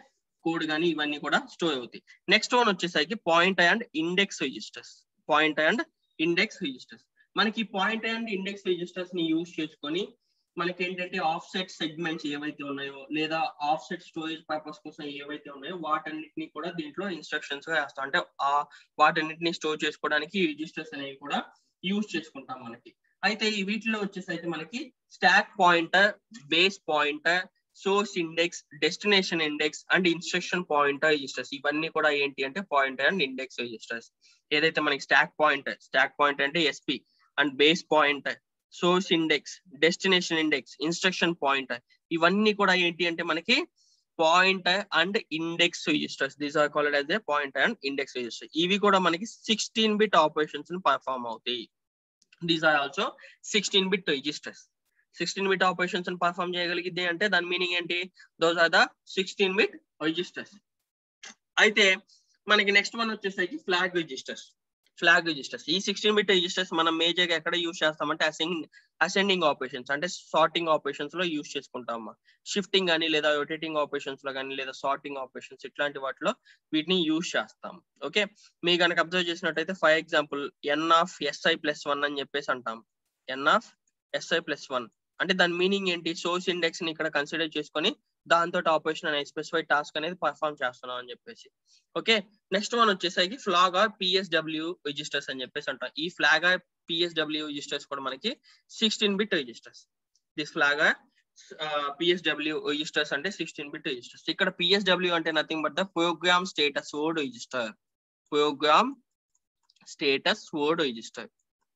కోడ్ కానీ ఇవన్నీ కూడా స్టోర్ అవుతాయి నెక్స్ట్ వన్ వచ్చేసరికి point and index registers point and index registers మనకి పాయింట్ అండ్ ఇండెక్స్ రిజిస్టర్స్ ని యూజ్ చేసుకొని మనకి ఏంటంటే ఆఫ్ సెట్ సెగ్మెంట్స్ ఏవైతే ఉన్నాయో లేదా ఆఫ్ సెట్ స్టోరేజ్ పర్పస్ కోసం ఏవైతే ఉన్నాయో వాటన్నిటిని కూడా దీంట్లో ఇన్స్ట్రక్షన్స్ గా వేస్తాం అంటే ఆ వాటన్నిటిని స్టోర్ చేసుకోవడానికి రిజిస్టర్స్ అనేవి కూడా యూజ్ చేసుకుంటాం మనకి అయితే ఈ వీటిలో వచ్చేసరికి మనకి stack pointer base pointer source index destination index and instruction pointer registers ఇవన్నీ కూడా ఏంటి అంటే పాయింటర్ అండ్ ఇండెక్స్ రిజిస్టర్స్ ఏదైతే మనకి స్టాక్ పాయింటర్ స్టాక్ పాయింటర్ అంటే SP and base pointer source index destination index instruction pointer ఇవన్నీ కూడా ఏంటి అంటే మనకి pointer and index registers these are called as a pointer and index register ఇవి కూడా మనకి సిక్స్టీన్ బిట్ ఆపరేషన్స్ పర్ఫామ్ అవుతాయి these are also sixteen bit registers sixteen bit operations perform చేయగలిగితే అంటే దాని మీనింగ్ ఏంటి those are the sixteen bit registers అయితే మనకి నెక్స్ట్ వన్ వచ్చేసరికి ఫ్లాగ్ రిజిస్టర్స్ ఫ్లాగ్ రిజిస్టర్స్ ఈ సిక్స్టీన్ బిట్ రిజిస్టర్స్ మనం మేజర్ గా ఎక్కడ యూస్ చేస్తామంటే అసెండింగ్ అసెండింగ్ ఆపరేషన్స్ అంటే సార్టింగ్ ఆపరేషన్స్ లో యూస్ చేసుకుంటాం షిఫ్టింగ్ కానీ లేదా రొటేటింగ్ ఆపరేషన్స్ లో కానీ లేదా సార్టింగ్ ఆపరేషన్స్ ఇట్లాంటి వాటిలో వీటిని యూస్ చేస్తాం ఓకే మీ కనుక అబ్జర్వ్ చేసినట్టయితే for example N of SI plus one అని చెప్పేసి అంటాం N of SI plus one అంటే దాని మీనింగ్ ఏంటి సోర్స్ ఇండెక్స్ ని ఇక్కడ కన్సిడర్ చేసుకొని దాంతో ఆపరేషన్ అనేది స్పెసిఫైడ్ టాస్క్ అనేది పర్ఫామ్ చేస్తున్నాం అని చెప్పేసి ఓకే నెక్స్ట్ వన్ వచ్చేసరికి ఫ్లాగ్ ఆర్ పిఎస్డబ్ల్యూ రిజిస్టర్స్ అని చెప్పేసి అంటాం ఈ ఫ్లాగ్ ఆర్ పిఎస్డబ్ల్యూ రిజిస్టర్స్ కూడా మనకి sixteen bit registers this flag or PSW registers అంటే సిక్స్టీన్ బిట్ రిజిస్టర్స్ ఇక్కడ పిఎస్డబ్ల్యూ అంటే nothing but the program status word register program status word register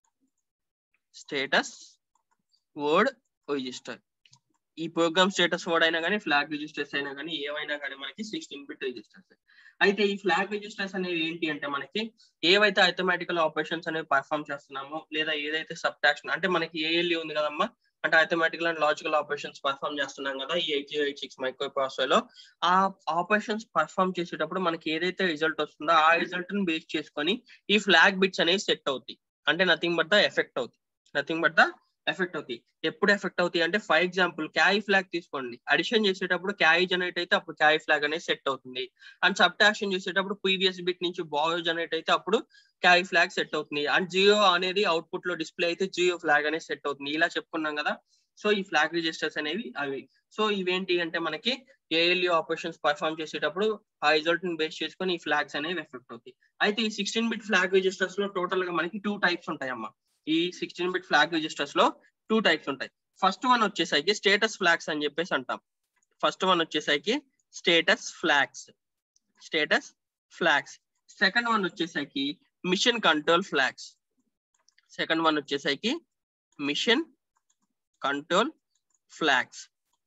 status word register ఈ ప్రోగ్రామ్ స్టేటస్ వర్డ్ అయినా కానీ flag registers అయినా కానీ ఏవైనా కానీ మనకి సిక్స్టీన్ బిట్ రిజిస్టర్స్ అయితే ఈ ఫ్లాగ్ రిజిస్టర్స్ అనేవి ఏంటి అంటే మనకి ఏవైతే అథమెటికల్ ఆపరేషన్స్ అనేవి పర్ఫామ్ చేస్తున్నామో లేదా ఏదైతే సబ్ట్రాక్షన్ అంటే మనకి ఏఎల్ఈ ఉంది కదమ్మా అంటే arithmetical and logical operations perform చేస్తున్నాం కదా ఈ eight zero eight six micro microprocessor లో ఆ ఆపరేషన్స్ పర్ఫామ్ చేసేటప్పుడు మనకి ఏదైతే రిజల్ట్ వస్తుందో ఆ రిజల్ట్ ని బేస్ చేసుకొని ఈ ఫ్లాగ్ బిట్స్ అనేవి సెట్ అవుతాయి అంటే నథింగ్ బట్ ద ఎఫెక్ట్ అవుతాయి నథింగ్ బట్ ద ఎఫెక్ట్ అవుతాయి ఎప్పుడు ఎఫెక్ట్ అవుతాయి అంటే ఫర్ ఎగ్జాంపుల్ క్యారీ ఫ్లాగ్ తీసుకోండి అడిషన్ చేసేటప్పుడు క్యారీ జనరేట్ అయితే అప్పుడు క్యారీ ఫ్లాగ్ అనేది సెట్ అవుతుంది అండ్ సబ్ట్రాక్షన్ చేసేటప్పుడు ప్రీవియస్ బిట్ నుంచి బాయో జనరేట్ అయితే అప్పుడు క్యారీ ఫ్లాగ్ సెట్ అవుతుంది అండ్ జియో అనేది అవుట్పుట్ లో డిస్ప్లే అయితే జియో ఫ్లాగ్ అనేది సెట్ అవుతుంది ఇలా చెప్పుకున్నాం కదా సో ఈ ఫ్లాగ్ రిజిస్టర్స్ అనేవి అవి సో ఇవేంటి అంటే మనకి ఏఎల్యూ ఆపరేషన్స్ పర్ఫామ్ చేసేటప్పుడు ఆ రిజల్ట్ ని బేస్ చేసుకొని ఈ ఫ్లాగ్స్ అనేవి ఎఫెక్ట్ అవుతాయి అయితే ఈ సిక్స్టీన్ బిట్ ఫ్లాగ్ రిజిస్టర్స్ లో టోటల్ గా మనకి టూ టైప్స్ ఉంటాయమ్మా ఈ సిక్స్టీన్ బిట్ ఫ్లాగ్ రిజిస్టర్స్ లో టూ టైప్స్ ఉంటాయి ఫస్ట్ వన్ వచ్చేసరికి స్టేటస్ ఫ్లాగ్స్ అని చెప్పేసి అంటాం ఫస్ట్ వన్ వచ్చేసరికి status flags status flags second one వచ్చేసరికి mission control flags second one వచ్చేసరికి మిషన్ కంట్రోల్ ఫ్లాగ్స్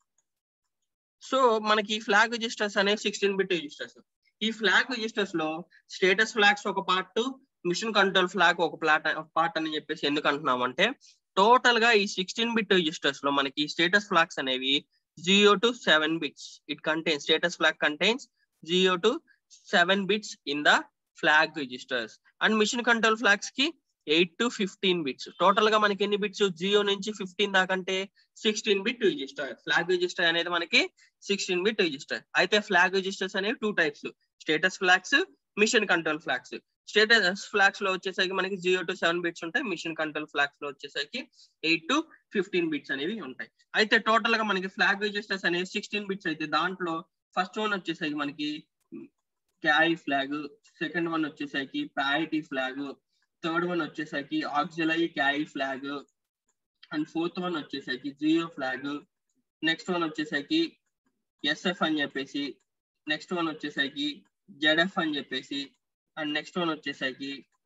సో మనకి ఫ్లాగ్ రిజిస్టర్స్ అనేవి సిక్స్టీన్ బిట్ రిజిస్టర్స్ ఈ ఫ్లాగ్ రిజిస్టర్స్ లో స్టేటస్ ఫ్లాగ్స్ ఒక పార్ట్ మిషన్ కంట్రోల్ ఫ్లాగ్ ఒక ప్లాట్ పార్ట్ అని చెప్పేసి ఎందుకు అంటున్నాం అంటే టోటల్ గా ఈ సిక్స్టీన్ బిట్ రిజిస్టర్స్ లో మనకి స్టేటస్ ఫ్లాగ్స్ అనేవి zero to seven bits it contains status flag contains zero to seven bits in the flag registers and mission control flags కి eight to fifteen bits total గా మనకి ఎన్ని bits zero నుంచి fifteen దాకంటే sixteen bit register flag register అనేది మనకి sixteen bit register అయితే flag registers అనేవి two types status flags mission control flags status flags లో వచ్చేసరికి మనకి జీరో టు సెవెన్ బిట్స్ ఉంటాయి మిషన్ కంట్రోల్ ఫ్లాగ్స్ లో వచ్చేసరికి ఎయిట్ టు ఫిఫ్టీన్ బిట్స్ అనేవి ఉంటాయి అయితే టోటల్ గా మనకి ఫ్లాగ్ రిజిస్టర్స్ అనేవి సిక్స్టీన్ బిట్స్ అయితే దాంట్లో ఫస్ట్ వన్ వచ్చేసరికి మనకి క్యారీ ఫ్లాగ్ సెకండ్ వన్ వచ్చేసరికి ప్రయారిటీ ఫ్లాగ్ థర్డ్ వన్ వచ్చేసరికి auxiliary carry flag and fourth one వచ్చేసరికి జియో ఫ్లాగ్ నెక్స్ట్ వన్ వచ్చేసరికి ఎస్ఎఫ్ అని చెప్పేసి నెక్స్ట్ వన్ వచ్చేసరికి జెడ్ఎఫ్ అని చెప్పేసి అండ్ నెక్స్ట్ వన్ వచ్చేసరికి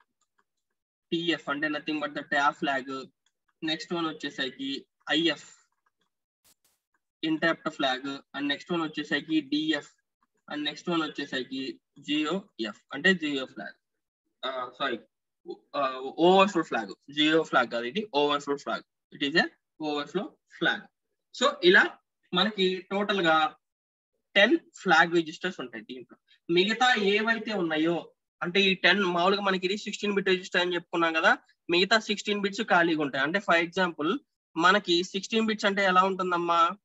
టిఎఫ్ అంటే nothing but the tap flag next one వచ్చేసరికి IF interrupt flag and next one వచ్చేసరికి డిఎఫ్ అండ్ నెక్స్ట్ వన్ వచ్చేసరికి జియో ఎఫ్ అంటే zero flag sorry overflow flag zero flag కాదు ఇది overflow flag it is a overflow flag so ఇలా మనకి total గా ten flag registers ఉంటాయి దీంట్లో మిగతా ఏవైతే ఉన్నాయో అంటే ఈ టెన్ మామూలుగా మనకి ఇది సిక్స్టీన్ బిట్ రిజిస్టర్ అని చెప్పుకున్నాం కదా మిగతా సిక్స్టీన్ బిట్స్ ఖాళీగా ఉంటాయి అంటే ఫర్ ఎగ్జాంపుల్ మనకి సిక్స్టీన్ బిట్స్ అంటే ఎలా ఉంటుందమ్మా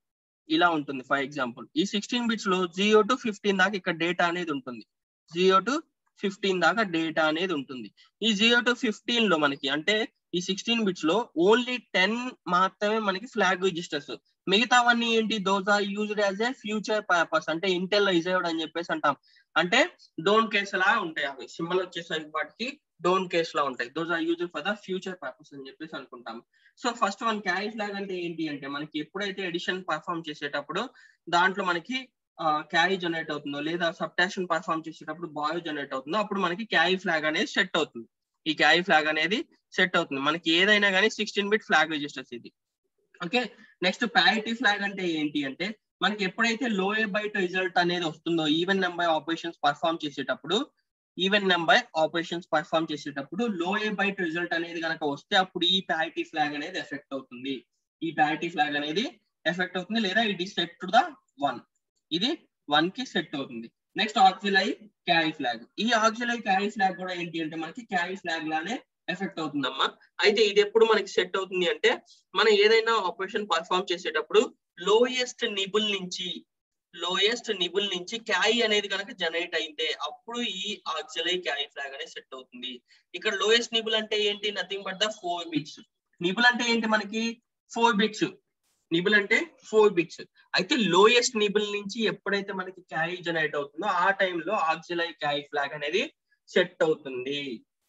ఇలా ఉంటుంది ఫర్ ఎగ్జాంపుల్ ఈ సిక్స్టీన్ బిట్స్ లో జీరో టు ఫిఫ్టీన్ దాకా ఇక్కడ డేటా అనేది ఉంటుంది జీరో టు ఫిఫ్టీన్ దాకా డేటా అనేది ఉంటుంది ఈ జీరో టు ఫిఫ్టీన్ లో మనకి అంటే ఈ సిక్స్టీన్ బిట్స్ లో ఓన్లీ టెన్ మాత్రమే మనకి ఫ్లాగ్ రిజిస్టర్స్ మిగతావన్నీ ఏంటి those are used as a future purpose అంటే ఇంటెల్ రిజర్వ్డ్ అని చెప్పేసి అంటాం అంటే డోంట్ కేస్ లా ఉంటాయి అవి సింబల్ వచ్చేసరికి వాటికి డోంట్ కేస్ లా ఉంటాయి those are use for the future purpose అని చెప్పేసి అనుకుంటాం so first one carry flag అంటే ఏంటి అంటే మనకి ఎప్పుడైతే ఎడిషన్ పర్ఫామ్ చేసేటప్పుడు దాంట్లో మనకి క్యారీ జనరేట్ అవుతుందో లేదా సబ్టాషన్ పర్ఫామ్ చేసేటప్పుడు బాయో జనరేట్ అవుతుందో అప్పుడు మనకి క్యారీ ఫ్లాగ్ అనేది సెట్ అవుతుంది ఈ క్యారీ ఫ్లాగ్ అనేది సెట్ అవుతుంది మనకి ఏదైనా కానీ సిక్స్టీన్ బిట్ ఫ్లాగ్ రిజిస్టర్స్ ఇది ఓకే నెక్స్ట్ ప్యారిటీ ఫ్లాగ్ అంటే ఏంటి అంటే మనకి ఎప్పుడైతే లోయర్ బైట్ రిజల్ట్ అనేది వస్తుందో ఈవెన్ నెంబర్ ఆపరేషన్స్ పర్ఫామ్ చేసేటప్పుడు ఈవెన్ నెంబర్ ఆపరేషన్స్ పర్ఫామ్ చేసేటప్పుడు లోయర్ బైట్ రిజల్ట్ అనేది కనుక వస్తే అప్పుడు ఈ ప్యారిటీ ఫ్లాగ్ అనేది ఎఫెక్ట్ అవుతుంది ఈ ప్యారిటీ ఫ్లాగ్ అనేది ఎఫెక్ట్ అవుతుంది లేదా it is set to the one ఇది వన్ కి సెట్ అవుతుంది నెక్స్ట్ ఆక్సిలై క్యారీ ఫ్లాగ్ ఈ ఆక్సిలై క్యారీ ఫ్లాగ్ కూడా ఏంటి అంటే మనకి క్యారీ ఫ్లాగ్ లానే ఎఫెక్ట్ అవుతుందమ్మా అయితే ఇది ఎప్పుడు మనకి సెట్ అవుతుంది అంటే మనం ఏదైనా ఆపరేషన్ పర్ఫామ్ చేసేటప్పుడు లోయెస్ట్ నిబుల్ నుంచి లోయెస్ట్ నిబుల్ నుంచి క్యారీ అనేది కనుక జనరేట్ అయితే అప్పుడు ఈ ఆక్సిలై క్యారీ ఫ్లాగ్ అనేది సెట్ అవుతుంది ఇక్కడ లోయెస్ట్ నిబుల్ అంటే ఏంటి nothing but the four bits nibble అంటే ఏంటి మనకి ఫోర్ బిట్స్ నిబుల్ అంటే ఫోర్ బిట్స్ అయితే లోయెస్ట్ నిబుల్ నుంచి ఎప్పుడైతే మనకి క్యారీ జనరేట్ అవుతుందో ఆ టైంలో ఆక్సిలై క్యారీ ఫ్లాగ్ అనేది సెట్ అవుతుంది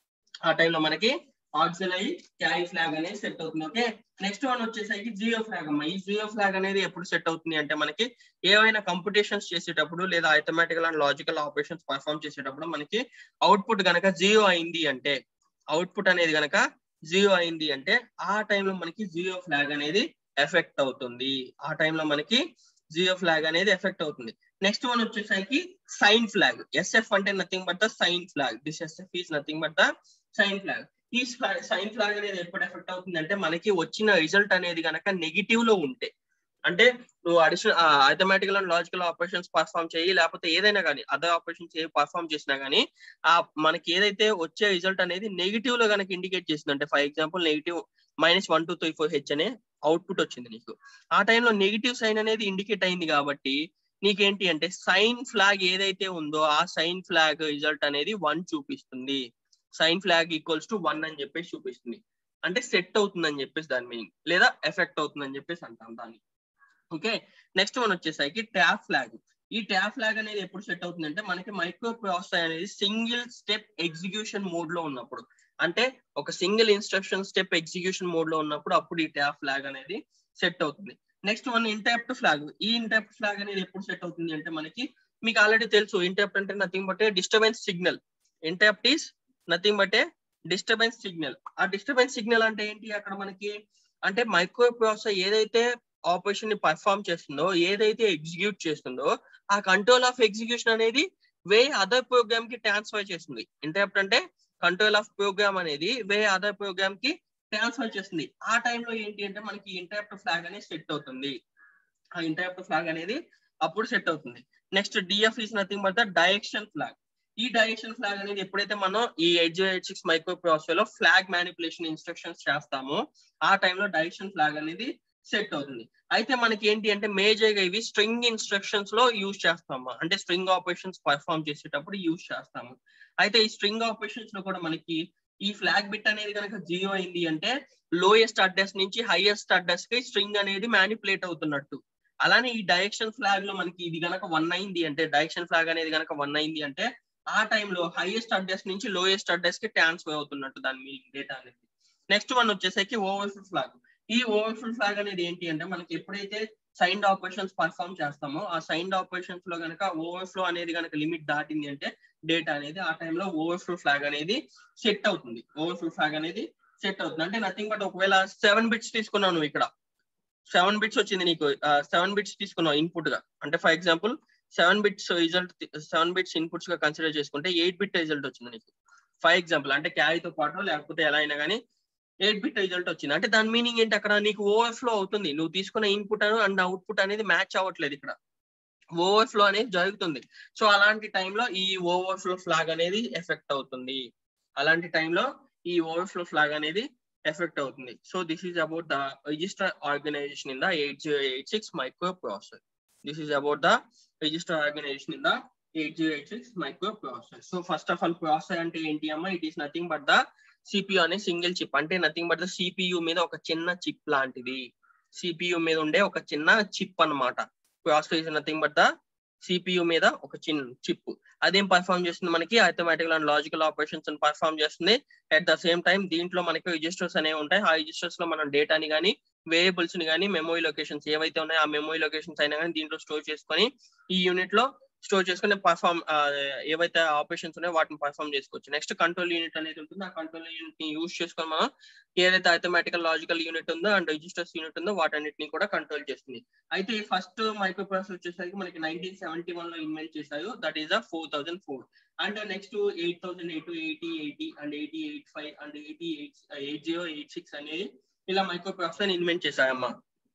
ఆ టైంలో మనకి ఆక్సిలై క్యారీ ఫ్లాగ్ అనేది సెట్ అవుతుంది ఓకే నెక్స్ట్ వన్ వచ్చేసరికి జియో ఫ్లాగ్ అమ్మ ఈ జియో ఫ్లాగ్ అనేది ఎప్పుడు సెట్ అవుతుంది అంటే మనకి ఏవైనా కంపిటీషన్స్ చేసేటప్పుడు లేదా arithmetical and logical operations perform చేసేటప్పుడు మనకి అవుట్పుట్ గనక జీరో అయింది అంటే అవుట్పుట్ అనేది గనక జీరో అయింది అంటే ఆ టైంలో మనకి జియో ఫ్లాగ్ అనేది ఎఫెక్ట్ అవుతుంది ఆ టైంలో మనకి జియో ఫ్లాగ్ అనేది ఎఫెక్ట్ అవుతుంది నెక్స్ట్ వన్ వచ్చేసరికి సైన్ ఫ్లాగ్ ఎస్ఎఫ్ అంటే nothing but the sign flag this SF is nothing but the sign flag ఈ సైన్ ఫ్లాగ్ అనేది ఎప్పుడు ఎఫెక్ట్ అవుతుంది అంటే మనకి వచ్చిన రిజల్ట్ అనేది కనుక నెగిటివ్ లో ఉంటే అంటే నువ్వు additional arithmetical and logical operations perform చేయి లేకపోతే ఏదైనా కానీ అదర్ ఆపరేషన్స్ ఏ పర్ఫామ్ చేసినా కానీ ఆ మనకి ఏదైతే వచ్చే రిజల్ట్ అనేది నెగిటివ్ లో కనుక ఇండికేట్ చేసింది అంటే for example negative minus one two three four H అనే అవుట్పుట్ వచ్చింది నీకు ఆ టైంలో నెగిటివ్ సైన్ అనేది ఇండికేట్ అయింది కాబట్టి నీకేంటి అంటే సైన్ ఫ్లాగ్ ఏదైతే ఉందో ఆ సైన్ ఫ్లాగ్ రిజల్ట్ అనేది వన్ చూపిస్తుంది sign flag equals to one అని చెప్పేసి చూపిస్తుంది అంటే సెట్ అవుతుంది అని చెప్పేసి దాని మీనింగ్ లేదా ఎఫెక్ట్ అవుతుంది అని చెప్పేసి అంటాం దాన్ని ఓకే నెక్స్ట్ వన్ వచ్చేసరికి ట్యాప్ ఫ్లాగ్ ఈ ట్యాప్ ఫ్లాగ్ అనేది ఎప్పుడు సెట్ అవుతుంది అంటే మనకి మైక్రో ప్రాసెసర్ అనేది సింగిల్ స్టెప్ ఎగ్జిక్యూషన్ మోడ్ లో ఉన్నప్పుడు అంటే ఒక single instruction step execution mode లో ఉన్నప్పుడు అప్పుడు ఈ ట్యాప్ ఫ్లాగ్ అనేది సెట్ అవుతుంది నెక్స్ట్ వన్ ఇంటెప్ట్ ఫ్లాగ్ ఈ ఇంటెప్ట్ ఫ్లాగ్ అనేది ఎప్పుడు సెట్ అవుతుంది అంటే మనకి మీకు ఆల్రెడీ తెలుసు ఇంటెప్ట్ అంటే nothing but disturbance signal interrupt is nothing but a disturbance signal ఆ డిస్టర్బెన్స్ సిగ్నల్ అంటే ఏంటి అక్కడ మనకి అంటే మైక్రో ప్రాసెసర్ ఏదైతే ఆపరేషన్ ని పర్ఫామ్ చేస్తుందో ఏదైతే ఎగ్జిక్యూట్ చేస్తుందో ఆ కంట్రోల్ ఆఫ్ ఎగ్జిక్యూషన్ అనేది వే అదర్ ప్రోగ్రామ్ కి ట్రాన్స్ఫర్ చేస్తుంది ఇంటరప్ట్ అంటే కంట్రోల్ ఆఫ్ ప్రోగ్రామ్ అనేది వే అదర్ ప్రోగ్రామ్ కి ట్రాన్స్ఫర్ చేస్తుంది ఆ టైంలో ఏంటి అంటే మనకి ఇంటరప్ట్ ఫ్లాగ్ అనేది సెట్ అవుతుంది ఆ ఇంటరప్ట్ ఫ్లాగ్ అనేది అప్పుడు సెట్ అవుతుంది next DF is nothing but the direction flag ఈ డైరెక్షన్ ఫ్లాగ్ అనేది ఎప్పుడైతే మనం ఈ eight zero eight six micro microprocessor లో ఫ్లాగ్ మ్యానిపులేషన్ ఇన్స్ట్రక్షన్స్ చేస్తామో ఆ టైంలో డైరెక్షన్ ఫ్లాగ్ అనేది సెట్ అవుతుంది అయితే మనకి ఏంటి అంటే మేజర్ గా ఇవి స్ట్రింగ్ ఇన్స్ట్రక్షన్స్ లో యూజ్ చేస్తాము అంటే స్ట్రింగ్ ఆపరేషన్స్ పర్ఫామ్ చేసేటప్పుడు యూజ్ చేస్తాము అయితే ఈ స్ట్రింగ్ ఆపరేషన్స్ లో కూడా మనకి ఈ ఫ్లాగ్ బిట్ అనేది కనుక జీరో అయింది అంటే లోయెస్ట్ అడ్రస్ నుంచి హైయెస్ట్ అడ్రస్ కి స్ట్రింగ్ అనేది మ్యానిపులేట్ అవుతున్నట్టు అలానే ఈ డైరెక్షన్ ఫ్లాగ్ లో మనకి ఇది కనుక వన్ అయింది అంటే డైరెక్షన్ ఫ్లాగ్ అనేది కనుక వన్ అయింది అంటే ఆ టైంలో హైయెస్ట్ అడ్రస్ నుంచి లోయెస్ట్ అడ్రస్ కి ట్రాన్స్ఫర్ అవుతున్నట్టు దాని మీనింగ్ డేటా అనేది నెక్స్ట్ వన్ వచ్చేసరికి ఓవర్ఫుల్ ఫ్లాగ్ ఈ ఓవర్ఫుల్ ఫ్లాగ్ అనేది ఏంటి అంటే మనకి ఎప్పుడైతే సైన్డ్ ఆపరేషన్స్ పర్ఫామ్ చేస్తామో ఆ సైన్డ్ ఆపరేషన్స్ లో కనుక ఓవర్ఫ్లో అనేది కనుక లిమిట్ దాటింది అంటే డేటా అనేది ఆ టైంలో ఓవర్ఫ్లో ఫ్లాగ్ అనేది సెట్ అవుతుంది ఓవర్ఫ్లో ఫ్లాగ్ అనేది సెట్ అవుతుంది అంటే నథింగ్ బట్ ఒకవేళ సెవెన్ బిట్స్ తీసుకున్నావు నువ్వు ఇక్కడ సెవెన్ బిట్స్ వచ్చింది నీకు సెవెన్ బిట్స్ తీసుకున్నావు ఇన్పుట్ గా అంటే for example seven bits result seven bits inputs గా కన్సిడర్ చేసుకుంటే ఎయిట్ బిట్ రిజల్ట్ వచ్చింది నీకు ఫర్ ఎగ్జాంపుల్ అంటే క్యారీతో పాటు లేకపోతే ఎలా అయినా కానీ ఎయిట్ బిట్ రిజల్ట్ వచ్చింది అంటే దాని మీనింగ్ ఏంటి అక్కడ నీకు ఓవర్ఫ్లో అవుతుంది నువ్వు తీసుకున్న ఇన్పుట్ అండ్ అవుట్పుట్ అనేది మ్యాచ్ అవ్వట్లేదు ఇక్కడ ఓవర్ఫ్లో అనేది జరుగుతుంది సో అలాంటి టైంలో ఈ ఓవర్ఫ్లో ఫ్లాగ్ అనేది ఎఫెక్ట్ అవుతుంది అలాంటి టైంలో ఈ ఓవర్ఫ్లో ఫ్లాగ్ అనేది ఎఫెక్ట్ అవుతుంది so this is about the register organisation in the eight zero eight six micro processor this is about the register organisation in the eight zero eight six micro processor so first of all processor అంటే ఏంటి అమ్మా it is nothing but the CPU అనే single chip అంటే nothing but the CPU మీద ఒక చిన్న chip లాంటిది CPU మీద ఉండే ఒక చిన్న చిప్ అన్నమాట processor is nothing but the CPU మీద ఒక చిన్న చిప్ అదేం పర్ఫామ్ చేస్తుంది మనకి arithmetical and logical operations perform చేస్తుంది అట్ ద సేమ్ టైం దీంట్లో మనకి రిజిస్టర్స్ అనేవి ఉంటాయి ఆ రిజిస్టర్స్ లో మనం డేటాని కానీ వేరియబుల్స్ ని కానీ మెమోరీ లొకేషన్స్ ఏవైతే ఉన్నాయో ఆ మెమోరీ లొకేషన్స్ అయినా కానీ దీంట్లో స్టోర్ చేసుకొని ఈ యూనిట్ లో స్టోర్ చేసుకుని పర్ఫామ్ ఏవైతే ఆపరేషన్స్ ఉన్నాయో వాటిని పర్ఫామ్ చేసుకోవచ్చు నెక్స్ట్ కంట్రోల్ యూనిట్ అనేది ఉంటుంది ఆ కంట్రోల్ యూనిట్ ని యూజ్ చేసుకొని మనం ఏదైతే అథమెటికల్ లాజికల్ యూనిట్ ఉందో అండ్ రిజిస్టర్స్ యూనిట్ ఉందో వాటన్నిటిని కూడా కంట్రోల్ చేస్తుంది అయితే ఫస్ట్ మైక్రో ప్రాసెసర్ వచ్చేసరికి మనకి నైన్టీన్ సెవెంటీ వన్ లో ఇన్వెంట్ చేశారు that is four thousand four and next eight thousand eight eighty eighty and eighty eight five and eighty eight eight zero eight six అనేది ఇలా micro processor invent చేశారమ్మా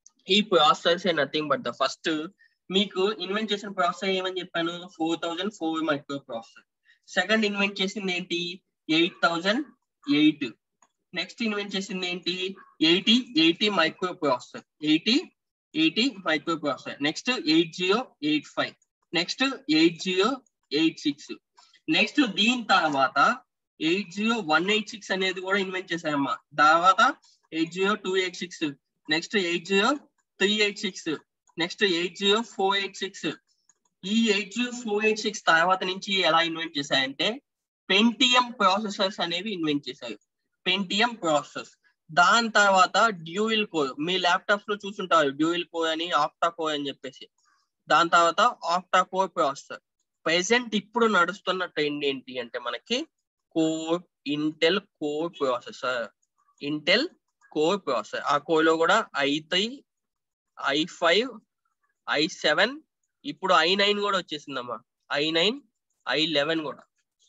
ఈ process nothing but the first మీకు invent చేసిన processor ఏమని చెప్పాను four thousand four micro processor second invent చేసింది ఏంటి eight thousand eight next invent చేసింది ఏంటి eighty eighty micro processor eighty eighty micro processor next eight zero eight five next eight zero eight six next దీని తర్వాత eight zero one eight six అనేది కూడా invent చేశారమ్మా తర్వాత eight zero two eight six next eight zero three eight six next eight zero four eight six ఈ eight zero four eight six తర్వాత నుంచి ఎలా ఇన్వెంట్ చేశాయంటే పెంటిఎం ప్రాసెసర్స్ అనేవి ఇన్వెంట్ చేశారు పెంటిఎం ప్రాసెస్ దాని తర్వాత డ్యూయిల్ కోర్ మీ ల్యాప్టాప్స్ లో చూసుంటారు డ్యూయిల్ కోర్ అని ఆక్టా కోర్ అని చెప్పేసి దాని తర్వాత ఆక్టా కోర్ ప్రాసెసర్ ప్రెసెంట్ ఇప్పుడు నడుస్తున్న ట్రెండ్ ఏంటి అంటే మనకి core Intel core processor Intel core processor ఆ కోర్ లో కూడా I three I five I seven ఇప్పుడు ఐ నైన్ కూడా వచ్చేసిందమ్మా ఐ నైన్ ఐ లెవెన్ కూడా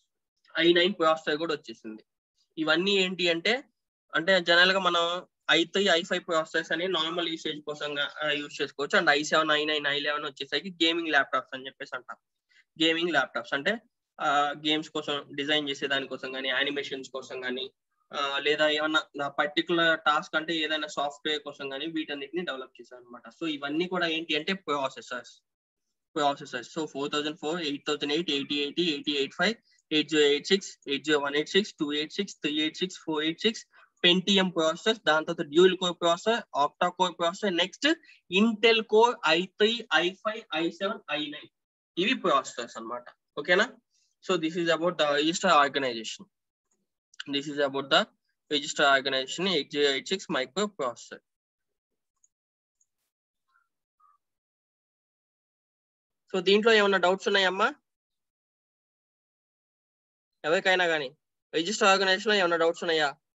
ఐ నైన్ ప్రాసెసర్ కూడా వచ్చేసింది ఇవన్నీ ఏంటి అంటే అంటే జనరల్ గా మనం I three I five processors అని నార్మల్ యూసేజ్ కోసం యూజ్ చేసుకోవచ్చు and I seven I nine I eleven వచ్చేసరికి గేమింగ్ ల్యాప్టాప్స్ అని చెప్పేసి అంటాం గేమింగ్ ల్యాప్టాప్స్ అంటే గేమ్స్ కోసం డిజైన్ చేసే దానికోసం కానీ యానిమేషన్స్ కోసం కానీ లేదా ఏమన్నా నా పర్టికులర్ టాస్క్ అంటే ఏదైనా సాఫ్ట్వేర్ కోసం కానీ వీటన్నిటిని డెవలప్ చేశాను అనమాట సో ఇవన్నీ కూడా ఏంటి అంటే processors processors so four thousand four eight thousand eight eighty eighty eighty eight five eight zero eight six eight zero one eight six two eight six three eight six four eight six Pentium process దాని తర్వాత dual core processor octa core processor next Intel core I three I five I seven I nine ఇవి processors అనమాట ఓకేనా so this is about the register organisation this is about the register organisation eight zero eight six micro processor so దీంట్లో ఏమైనా doubts ఉన్నాయమ్మా ఎవరికైనా కానీ register organisation లో ఏమైనా డౌట్స్ ఉన్నాయా